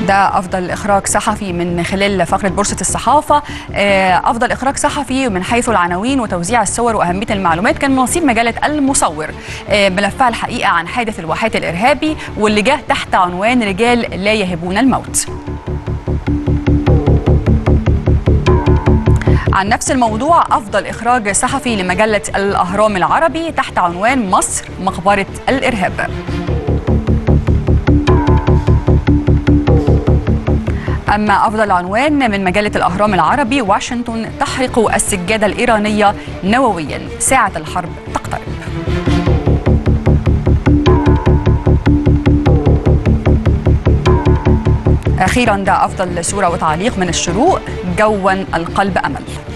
ده افضل اخراج صحفي من خلال فقره بورصه الصحافه افضل اخراج صحفي من حيث العناوين وتوزيع الصور واهميه المعلومات كان نصيب مجله المصور ملفها الحقيقه عن حادث الواحات الارهابي واللي جه تحت عنوان رجال لا يهبون الموت عن نفس الموضوع أفضل إخراج صحفي لمجلة الأهرام العربي تحت عنوان مصر مقبرة الإرهاب أما أفضل عنوان من مجلة الأهرام العربي واشنطن تحرق السجادة الإيرانية نوويا ساعة الحرب تقترب أخيرا ده أفضل صورة وتعليق من الشروق جوا القلب أمل